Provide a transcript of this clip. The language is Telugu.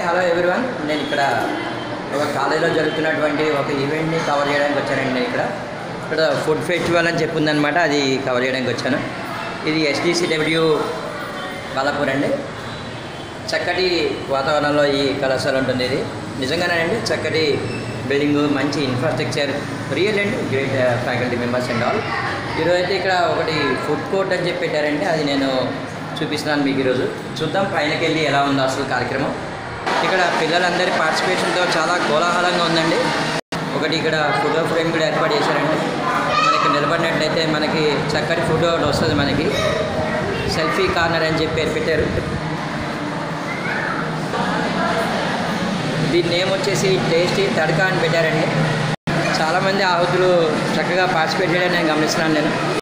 హలో ఎవ్రీవన్ నేను ఇక్కడ ఒక కాలేజీలో జరుగుతున్నటువంటి ఒక ఈవెంట్ని కవర్ చేయడానికి వచ్చానండి నేను ఇక్కడ ఇక్కడ ఫుడ్ ఫెస్టివల్ అని చెప్పిందనమాట అది కవర్ చేయడానికి వచ్చాను ఇది ఎస్డిసిడబ్ల్యూ బాలాపూర్ అండి చక్కటి వాతావరణంలో ఈ కళాశాల ఉంటుంది ఇది నిజంగానే అండి చక్కటి బిల్డింగ్ మంచి infrastructure real and great faculty members and all ఈరోజు అయితే ఇక్కడ ఒకటి ఫుడ్ కోర్ట్ అని చెప్పి పెట్టారండి అది నేను చూపిస్తున్నాను మీకు ఈరోజు చూద్దాం పైనకి వెళ్ళి ఎలా ఉందో అసలు కార్యక్రమం ఇక్కడ పిల్లలందరి పార్టిసిపేషన్తో చాలా కోలాహలంగా ఉందండి ఒకటి ఇక్కడ ఫోటో ఫ్రేమ్ కూడా ఏర్పాటు చేశారండి మనకి నిలబడినట్లయితే మనకి చక్కటి ఫోటో ఒకటి వస్తుంది మనకి సెల్ఫీ కార్నర్ అని చెప్పి పేరు పెట్టారు దీని నేమ్ వచ్చేసి టేస్టీ తడకా అని పెట్టారండి చాలామంది ఆహుతులు చక్కగా పార్టిసిపేట్ చేయడం నేను గమనిస్తున్నాను నేను